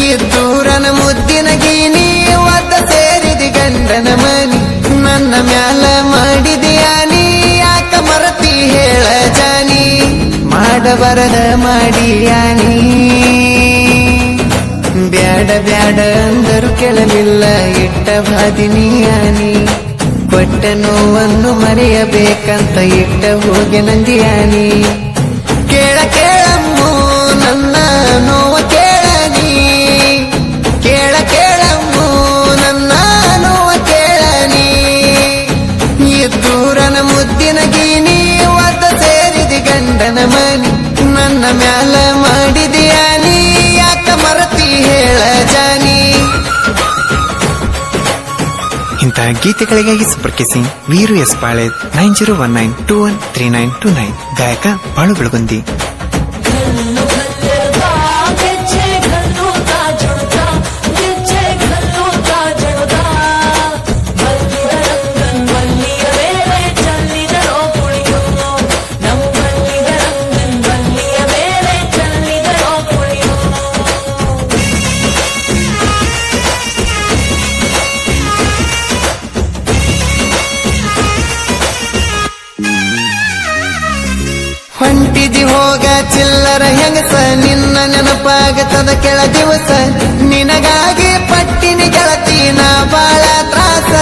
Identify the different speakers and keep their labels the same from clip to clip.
Speaker 1: ಇದ್ದೂರನ ಮುದ್ದಿನ ಗೀನಿ ಒದ್ದ ಸೇರಿದಿ ಗಂಡನ ಮನಿ ನನ್ನ ಮ್ಯಾಲ ಮಾಡಿದೆಯಾನಿ ಯಾಕ ಮರತಿ ಹೇಳ ಜಾನಿ ಮಾಡಬರದ ಮಾಡಿಯಾನಿ ಬ್ಯಾಡ ಬ್ಯಾಡ ಅಂದರು ಕೆಳಲಿಲ್ಲ ಇಟ್ಟ ಬಾದಿನಿಯಾನಿ ಕೊಟ್ಟ ನೋವನ್ನು ಮರೆಯಬೇಕಂತ ಇಟ್ಟ ಹೋಗಿ ನಂದಿಯಾನಿ ಕೇಳ ಕೇಳಮ್ಮು ನನ್ನ ನೋವ ಕೇಳನಿ ಕೇಳ ಕೇಳಮ್ಮು ನನ್ನ ನೋವ ಕೇಳನಿ ಇದ್ದೂರನ ಮುದ್ದಿನ ಗೀನಿ ಒದ್ದ ಸೇರಿದಿ ಗಂಡನ ಮನಿ ನನ್ನ ಮ್ಯಾಲ ಮಾಡಿದೆಯಾನಿ ಯಾಕ ಮರತಿ ಹೇಳ ಜಾನಿ
Speaker 2: ಇಂತಹ ಗೀತೆಗಳಿಗಾಗಿ ಸಂಪರ್ಕಿಸಿ ವೀರು ಎಸ್ ಪಾಳೆ nine zero one nine two one three nine two nine ಗಾಯಕ ಬಾಳು ಬೆಳಗುಂದಿ
Speaker 3: घल्लू घल्लुता ಗೆಜ್ಜೆ ಘಲ್ಲುತಾ ಜುಡುತಾ ಗೆಜ್ಜೆ ಘಲ್ಲುತಾ ಜುಡುತಾ ಮಲ್ಲಿಯ ರಂಗನ್ ಮಲ್ಲಿಯ ಮೇಲೆ ಚಲ್ಲಿದರೋ ಕುಳಿಯೋ ನಮ್ಮ ಮಲ್ಲಿಯ ರಂಗನ್ ಮಲ್ಲಿಯ ಮೇಲೆ ಚಲ್ಲಿದರೋ ಕುಳಿಯೋ
Speaker 1: ಹೊಂಟಿದಿ ಹೋಗ ಚಿಲ್ಲರ ಹೆಂಗಸ ನಿನ್ನ ನೆನಪಾಗತದ ಕೆಳ ದಿವಸ ನಿನಗಾಗಿ ಪಟ್ಟಿನಿ ಗೆಳತಿ ನಾ ಬಾಳ ತ್ರಾಸ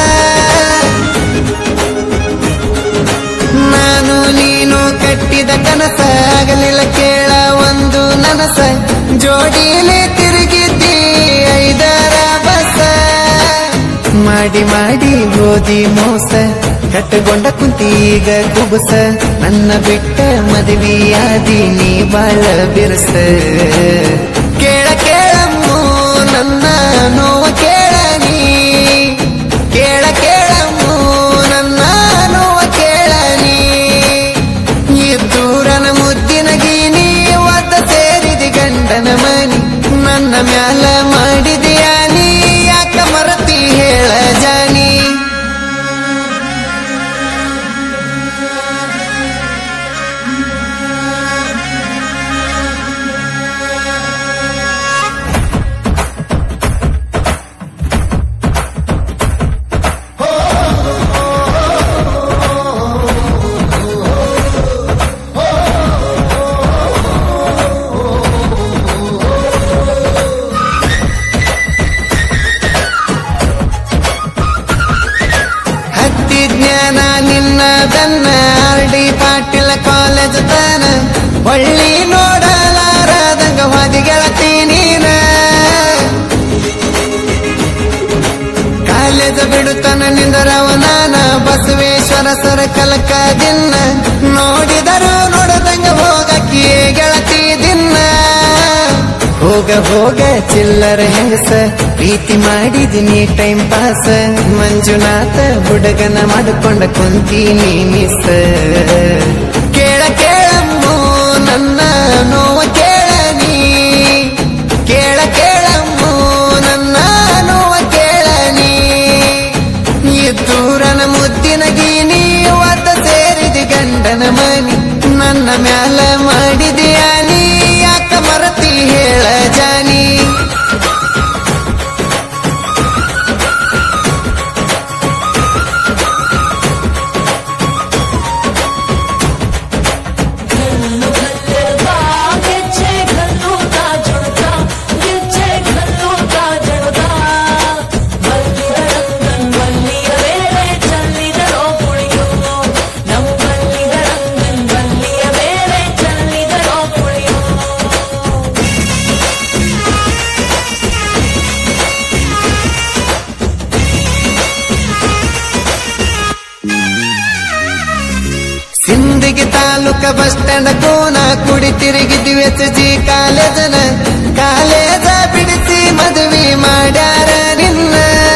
Speaker 1: ನಾನು ನೀನು ಕಟ್ಟಿದ ಕನಸ ಆಗಲಿಲ್ಲ ಕೇಳ ಒಂದು ನನಸ ಜೋಡಿಲಿ ತಿರುಗಿದ್ದಿ ಐದರ ಬಸ ಮಾಡಿ ಮಾಡಿ ಓದಿ ಮೋಸ ಕಟ್ಟಗೊಂಡ ಕುಂತೀಗ ಕುಬಸ ನನ್ನ ಬಿಟ್ಟ ಮದುವೆಯಾದಿ ನೀ ಬಾಳ ಬಿರಸ ಕೇಳ ಕೇಳಮ್ಮು ನನ್ನ ನೋವ ಕೇಳನಿ ಕೇಳ ಕೇಳಮ್ಮು ನನ್ನ ನೋವ ಕೇಳನಿ ಇದ್ದೂರನ ಮುದ್ದಿನ ಗೀನಿ ಒದ್ದ ಸೇರಿದಿ ಗಂಡನ ಮನಿ ನನ್ನ ಮ್ಯಾಲ ಮಾಡಿದೆಯಾನಿ ಯಾಕ ಮರತಿ ಹೇಳ ಜಾನಿ ಹತ್ತಿ ಜ್ಞಾನ ನಿನ್ನ ದನ್ನ ಆರ್ ಡಿ ಪಾಟೀಲ ಕಾಲೇಜ್ ತನ ಒಳ್ಳಿ ನೋಡಲಾರದಂಗ ಹೊದಿ ಗೆಳತಿ ನೀನ ಕಾಲೇಜ ಬಿಡುತ್ತನ ನಿಂದರವ ನಾನ ಬಸವೇಶ್ವರ ಸರ ಕಲಕ ದಿನ್ನ ನೋಡಿದರು ನೋಡದಂಗ ಹೋಗಕ್ಕಿ ಗೆಳತಿ ದಿನ್ನ ಹೋಗ ಹೋಗ ಚಿಲ್ಲರ ಹೆಂಗಸ ಪ್ರೀತಿ ಮಾಡಿದಿನಿ ಟೈಮ್ ಪಾಸ ಮಂಜುನಾಥ ಹುಡುಗನ ಮಾಡಿಕೊಂಡ ಕುಂತೀನಿ ಮಿಸ್ ಕೇಳ ಕೇಳಮ್ಮು ನನ್ನ ನೋವ ಕೇಳನಿ ಕೇಳ ಕೇಳಮ್ಮು ನನ್ನ ನೋವ ಕೇಳನಿ ಇದ್ದೂರನ ಮುದ್ದಿನ ಗೀನಿ ಒದ್ದ ಸೇರಿದಿ ಗಂಡನ ಮನಿ ನನ್ನ ಮ್ಯಾಲ ಮಾಡಿದೆಯಾನಿ ಯಾಕ ಮರತಿ ಹೇಳ ಜಾನಿ
Speaker 3: घल्लू घल्लुता ಗೆಜ್ಜೆ ಘಲ್ಲುತಾ ಜುಡುತಾ ಗೆಜ್ಜೆ ಘಲ್ಲುತಾ ಜುಡುತಾ ಮಲ್ಲಿಯ ರಂಗನ್ ಮಲ್ಲಿಯ ಮೇಲೆ ಚಲ್ಲಿದರೋ ಕುಳಿಯೋ ನಮ್ಮ ಮಲ್ಲಿಯ ರಂಗನ್ ಮಲ್ಲಿಯ ಮೇಲೆ ಚಲ್ಲಿದರೋ ಕುಳಿಯೋ
Speaker 1: ಸಿಂದಗಿ ತಾಲೂಕ ಬಸ್ ಸ್ಟ್ಯಾಂಡ್ ಕೋನ ಕುಡಿ ತಿರುಗಿದ್ವಿ ಎಚ್ ಜಿ ಕಾಲೇಜನ ಕಾಲೇಜ ಬಿಡಿಸಿ ಮದುವೆ ಮಾಡ್ಯಾರ ನಿನ್ನ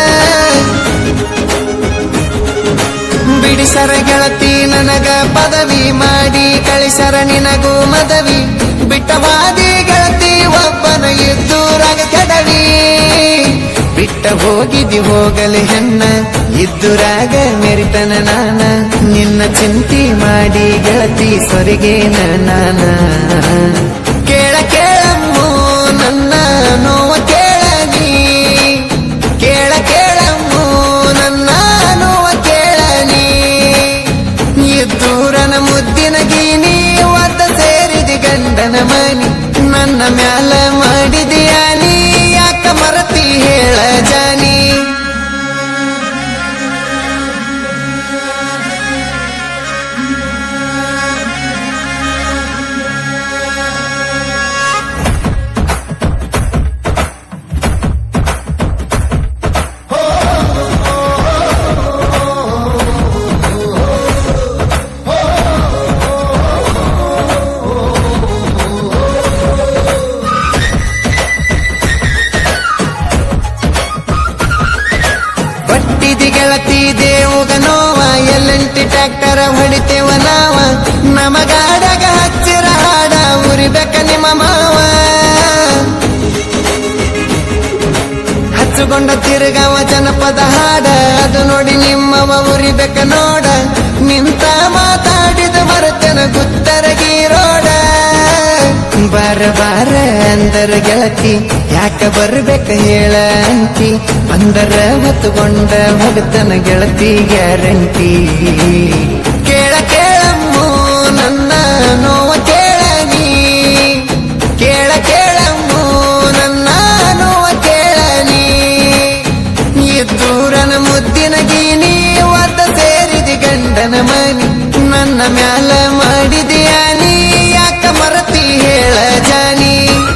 Speaker 1: ಬಿಡಿಸರ ಗೆಳತಿ ನನಗ ಪದವಿ ಮಾಡಿ ಕಳಿಸರ ನಿನಗೂ ಮದವಿ ಬಿಟ್ಟವಾದಿ ಗೆಳತಿ ಒಬ್ಬನ ಇದ್ದೂರಾಗ ಕೆಡವಿ ಬಿಟ್ಟ ಹೋಗಿದ್ದಿ ಹೋಗಲಿ ಹೆಣ್ಣ ಇದ್ದುರಾಗ ಮೆರಿತನ ನಾನ ನಿನ್ನ ಚಿಂತಿ ಮಾಡಿ ಗೆಳತಿ ಸೊರಿಗೇನ ನಾನ ಕೇಳ ಕೇಳಮ್ಮು ನನ್ನ ನೋವ ಕೇಳ ಟ್ರ್ಯಾಕ್ಟರ್ ಹೊಡಿತೇವ ನಾವ ನಮಗಾಡಗ ಹಚ್ಚಿರ ಹಾಡ ಉರಿಬೇಕ ನಿಮ್ಮ ಮಾವ ಹಚ್ಚುಕೊಂಡ ತಿರುಗವ ಜನಪದ ಹಾಡ ಅದು ನೋಡಿ ನಿಮ್ಮವ ಉರಿಬೇಕ ನೋಡ ನಿಂತ ಮಾತಾಡಿದ ಬರ್ತೇನ ಗುತ್ತರಗಿರೋಡ ಬಾರ ಬಾರ ಅಂದರ ಗೆಳತಿ ಯಾಕ ಬರ್ಬೇಕ ಹೇಳ ಅಂತಿ ಬಂದರ ಹೊತ್ತುಕೊಂಡ ಹೊಡೆತನ ಗೆಳತಿ ಗ್ಯಾರಂಟಿ ಕೇಳ ಕೇಳಮ್ಮು ನನ್ನ ನೋವ ಕೇಳನಿ ಕೇಳ ಕೇಳಮ್ಮು ನನ್ನ ನೋವ ಕೇಳನಿ ಇದ್ದೂರನ ಮುದ್ದಿನ ಗೀನಿ ಒದ್ದ ಸೇರಿದಿ ಗಂಡನ ಮನಿ ನನ್ನ ಮ್ಯಾಲ ಮಾಡಿದೀಯ ನೀ ಯಾಕ ಮರತಿ ಹೇಳ ಜಾನಿ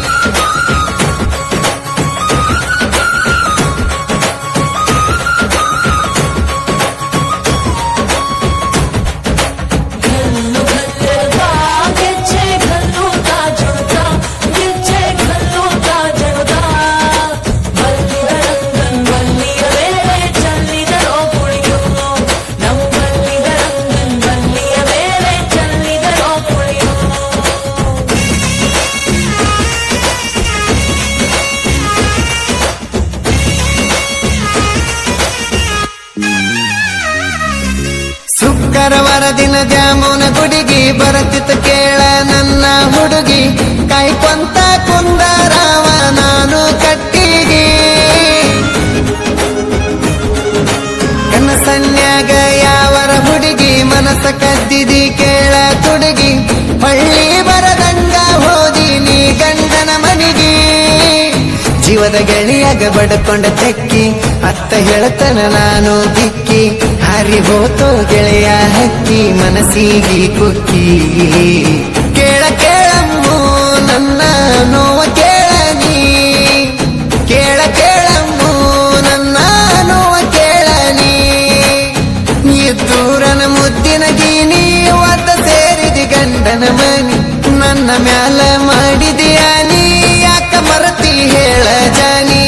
Speaker 3: घल्लू घल्लुका ಗೆಜ್ಜೆ ಘಲ್ಲುತಾ ಜುಣುಕ ಗೆಜ್ಜೆ ಘಲ್ಲುತಾ ಜುಣುಕ ಬಲ್ಲಿದರಂಗನ್ ಬಲ್ಲಿಯ ಮೇಲೆ ಚಲ್ಲಿದರೋ ಕುಳಿಯು ನಮ್ಮ ಬಲ್ಲಿದರಂಗನ್ ಬಲ್ಲಿಯ ಮೇಲೆ ಚಲ್ಲಿದರೋ ಕುಳಿಯು
Speaker 1: ಶುಕ್ರವಾರ ದಿನ ಜಾಮೂನ ಗುಡಿಗಿ ಬರತಿತ್ತು ಕೇಳ ನನ್ನ ಹುಡುಗಿ ಕಾಯ್ಕೊಂತ ಕುಂದರಾವ ನಾನು ಕಟ್ಟಿಗಿ ಕನಸನ್ಯಾಗ ಯಾವರ ಹುಡುಗಿ ಮನಸ ಕದ್ದಿದಿ ಕೇಳ ತುಡುಗಿ ಹಳ್ಳಿ ಬರದಂಗ ಹೋದಿ ನೀ ಗಂಡನ ಮನಿಗಿ ಜೀವದ ಗೆಳೆಯಾಗ ಬಡ್ಕೊಂಡ ತೆಕ್ಕಿ ಅತ್ತ ಹೇಳ್ತನ ನಾನು ದಿಕ್ಕಿ ಹಾರಿ ಹೋತೋ ಗೆಳೆಯ ಹಕ್ಕಿ ಮನಸ್ಸಿಗೆ ಕುಕ್ಕಿ ಕೇಳ ಕೇಳಮ್ಮು ನನ್ನ ನೋವ ಕೇಳನಿ ಕೇಳ ಕೇಳಮ್ಮು ನನ್ನ ನೋವ ಕೇಳನಿ ಇದ್ದೂರನ ಮುದ್ದಿನ ಗೀನಿ ಒದ್ದ ಸೇರಿದಿ ಗಂಡನ ಮನಿ ನನ್ನ ಮ್ಯಾಲ ಮಾಡಿದೀಯ ನೀ ಯಾಕ ಮರತಿ ಹೇಳ ಜಾನಿ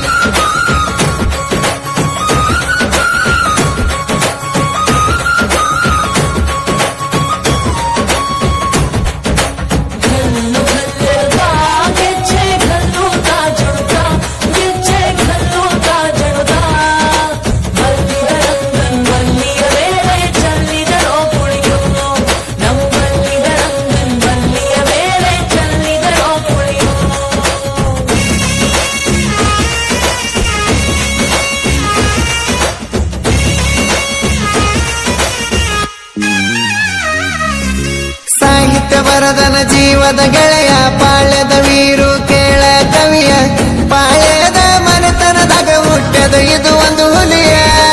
Speaker 3: घल्लू घल्लुका ಗೆಜ್ಜೆ ಘಲ್ಲುತಾ ಜುಣುಕ ಗೆಜ್ಜೆ ಘಲ್ಲುತಾ ಜುಣುಕ ಬಲ್ಲಿದರಂಗನ್ ಬಲ್ಲಿಯ ಮೇಲೆ ಚಲ್ಲಿದರೋ ಕುಳಿಯು ನಮ್ಮ ಬಲ್ಲಿದರಂಗನ್ ಬಲ್ಲಿಯ ಮೇಲೆ ಚಲ್ಲಿದರೋ ಕುಳಿಯು
Speaker 1: ಸಾಹಿತ್ಯ ಬರದನ ಜೀವದ ಗೆಳೆಯ ಪಾಳ್ಯದ ವೀರು ಕೇಳ ಕವಿಯ ಪಾಳ್ಯದ ಮನೆತನದಾಗ ಹುಟ್ಟದ ಇದು ಒಂದು ಹುಲಿಯ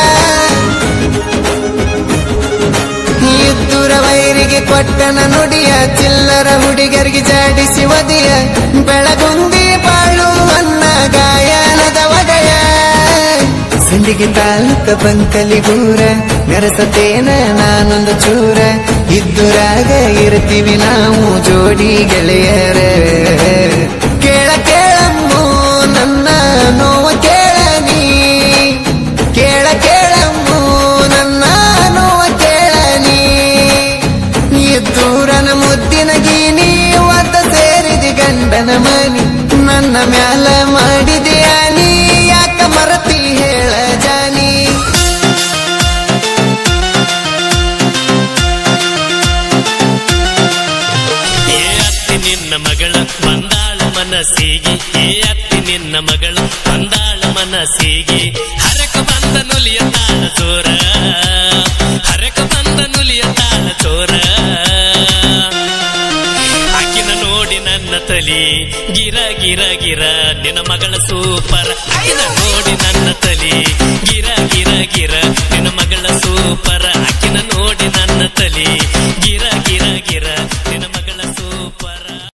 Speaker 1: ಇದ್ದೂರ ವೈರಿಗೆ ಕೊಟ್ಟನ ನುಡಿಯ ಚಿಲ್ಲರ ಹುಡುಗರಿಗೆ ಜಾಡಿಸಿ ಒದಿಯ ಬೆಳಗುಂದಿ ಬಾಳು ಅನ್ನ ಗಾಯನದ ಒಡೆಯ ಸಂಡಿಗೆ ತಾಲೂಕ ಬಂಕಲಿಗೂರ ಮೆರಸತೇನ ನಾನೊಂದು ಚೂರ ಇದ್ದುರಾಗ ಇರ್ತೀವಿ ನಾವು ಜೋಡಿ ಗೆಳೆಯರ ಕೇಳ ಕೇಳಮ್ಮು ನನ್ನ ನೋವ ಕೇಳನಿ ಕೇಳ ಕೇಳಮ್ಮು ನನ್ನ ನೋವ ಕೇಳನಿ ಇದ್ದೂರನ ಮುದ್ದಿನ ಗೀನಿ ಒದ್ದ ಸೇರಿದಿ ಗಂಡನ ಮನಿ ನನ್ನ ಮ್ಯಾಲ ಮಾಡಿದೀಯ ನೀ ಯಾಕ ಮರತಿ ಹೇಳ ಜಾನಿ
Speaker 4: ಏ ಅತ್ತಿ ನಿನ್ನ ಮಗಳ ಬಂದಾಳ ಮನಸ್ಸಿಗೆ ಏ ಅತ್ತಿ ನಿನ್ನ ಮಗಳು ಬಂದಾಳ ಮನಸ್ಸಿಗೆ ಹರಕ ಬಂದ ನುಲಿಯ ತಾಳ ಚೋರ ಹರಕ ಬಂದ ನುಲಿಯ ತಾಳ ಚೋರ ಆಕಿನ ನೋಡಿ ನನ್ನ ತಲಿ ಗಿರ ಗಿರ ಗಿರ ನಿನ್ನ ಮಗಳ ಸೂಪರ್ ಆಕಿನ ನೋಡಿ ನನ್ನ ತಲಿ ಗಿರ